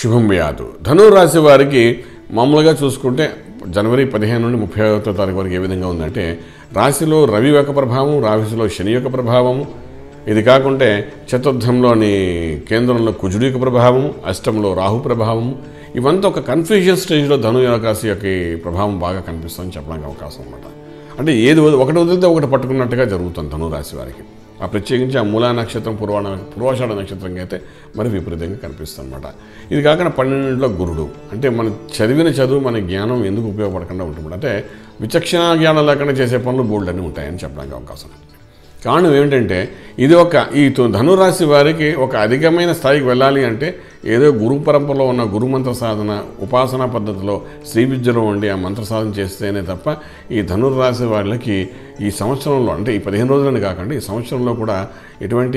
శుభం వ్యాధు ధను రాశి వారికి మామూలుగా చూసుకుంటే జనవరి పదిహేను నుండి ముప్పై ఒకటో తారీఖు వరకు ఏ విధంగా ఉందంటే రాశిలో రవి యొక్క ప్రభావం రాశిలో శని యొక్క ప్రభావము ఇది కాకుంటే చతుర్థంలోని కేంద్రంలో కుజుడి యొక్క ప్రభావం అష్టంలో రాహు ప్రభావం ఇవంతా ఒక కన్ఫ్యూజన్ స్టేజ్లో ధను రాశి యొక్క ప్రభావం బాగా కనిపిస్తుందని చెప్పడానికి అవకాశం అన్నమాట అంటే ఏది వది- ఒకటి వదిలితే ఒకటి పట్టుకున్నట్టుగా జరుగుతుంది ధను రాశి వారికి ఆ ప్రత్యేకించి ఆ మూలా నక్షత్రం పూర్వాణ పూర్వాషాఢ నక్షత్రంగా అయితే మరి విపరీతంగా కనిపిస్తుంది అనమాట ఇది కాకుండా పన్నెండింటిలో గురుడు అంటే మన చదివిన చదువు మన జ్ఞానం ఎందుకు ఉపయోగపడకుండా ఉంటుంది అంటే విచక్షణ జ్ఞానం లేకుండా చేసే పనులు బోల్డ్ అన్నీ ఉంటాయని చెప్పడానికి అవకాశం ఉంది కారణం ఏమిటంటే ఇది ఒక ఈ ధు- ధనురాశి వారికి ఒక అధికమైన స్థాయికి వెళ్ళాలి అంటే ఏదో గురు పరంపరలో ఉన్న గురు మంత్ర సాధన ఉపాసనా పద్ధతిలో శ్రీ విద్యలో ఉండి ఆ మంత్ర సాధన చేస్తేనే తప్ప ఈ ధనుర్రాశి వాళ్ళకి ఈ సంవత్సరంలో అంటే ఈ పదిహేను రోజులని కాకుండా ఈ సంవత్సరంలో కూడా ఎటువంటి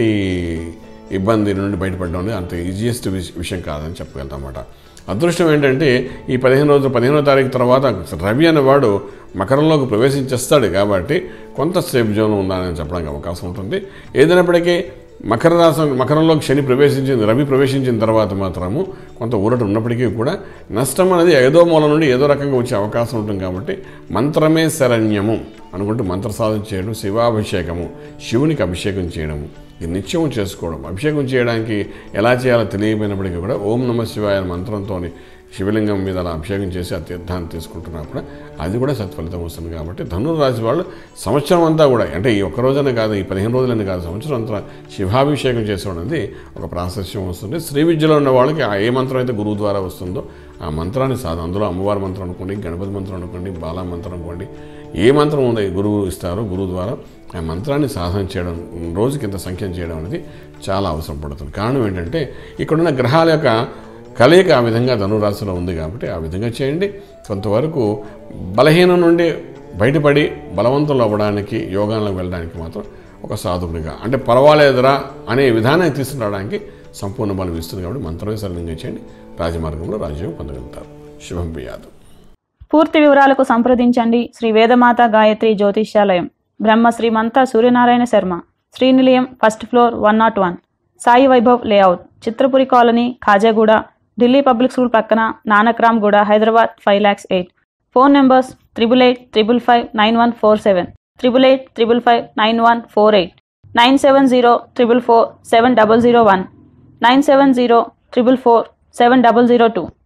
ఇబ్బంది నుండి బయటపడడం అనేది అంత ఈజియెస్ట్ విషయం కాదని చెప్పగలుగుతామన్నమాట అదృష్టం ఏంటంటే ఈ పదిహేను రోజులు పదిహేనో తారీఖు తర్వాత రవి అనేవాడు మకరంలోకి ప్రవేశించేస్తాడు కాబట్టి కొంత సేఫ్ జోన్ ఉందని చెప్పడానికి అవకాశం ఉంటుంది ఏదైనప్పటికీ మకర రాశి మకరంలోకి శని ప్రవేశించింది రవి ప్రవేశించిన తర్వాత మాత్రము కొంత ఊరట ఉన్నప్పటికీ కూడా నష్టం అనేది ఏదో మూల నుండి ఏదో రకంగా వచ్చే అవకాశం ఉంటుంది కాబట్టి మంత్రమే శరణ్యము అనుకుంటూ మంత్ర సాధన చేయడం శివాభిషేకము శివునికి అభిషేకం చేయడము ఇది నిత్యం చేసుకోవడం అభిషేకం చేయడానికి ఎలా చేయాలో తెలియకపోయినప్పటికీ కూడా ఓం నమ శివాయ అనే మంత్రంతో శివలింగం మీద అలా అభిషేకం చేసి ఆ తీర్థాన్ని తీసుకుంటున్నప్పుడు అది కూడా సత్ఫలితం వస్తుంది కాబట్టి ధనుర్రాశి వాళ్ళు సంవత్సరం అంతా కూడా అంటే ఈ ఒక్క రోజనే కాదు ఈ పదిహేను రోజులని కాదు సంవత్సరం అంతా శివాభిషేకం చేసుకోవడం అనేది ఒక ప్రాశస్యం వస్తుంది శ్రీ విద్యలో ఉన్న వాళ్ళకి ఆ ఏ మంత్రం అయితే గురువు ద్వారా వస్తుందో ఆ మంత్రాన్ని సాధన అందులో అమ్మవారి మంత్రం అనుకోండి గణపతి మంత్రం అనుకోండి బాలా మంత్రం అనుకోండి ఏ మంత్రం ఉంది గురువు ఇస్తారో గురువు ద్వారా ఆ మంత్రాన్ని సాధన చేయడం రోజుకి ఇంత సంఖ్యం చేయడం అనేది చాలా అవసరం పడుతుంది కారణం ఏంటంటే ఇక్కడున్న గ్రహాల యొక్క కలయిక ఆ విధంగా ధనురాశిలో ఉంది కాబట్టి ఆ విధంగా చేయండి కొంతవరకు బలహీనం నుండి బయటపడి బలవంతులు అవ్వడానికి యోగాలకు వెళ్ళడానికి మాత్రం ఒక సాధకుడిగా అంటే పర్వాలేదురా అనే విధానాన్ని తీసుకురావడానికి సంపూర్ణ బలం ఇస్తుంది కాబట్టి మంత్రమే సరళంగా చేయండి రాజమార్గంలో రాజ్యం పొందగలుగుతారు శుభం బియాదు పూర్తి వివరాలకు సంప్రదించండి శ్రీ వేదమాత గాయత్రి జ్యోతిష్యాలయం Brahma Srimantha Suryanarayana Sharma Srinilayam first floor one not one Sai Vaibhav layout Chitrapuri colony Khajaguda Delhi public school పక్కన Nanakramguda Hyderabad five lakhs eight phone numbers triple eight triple five nine one four seven triple eight triple five nine one four eight nine seven zero triple four seven double zero one nine seven zero triple four seven double zero two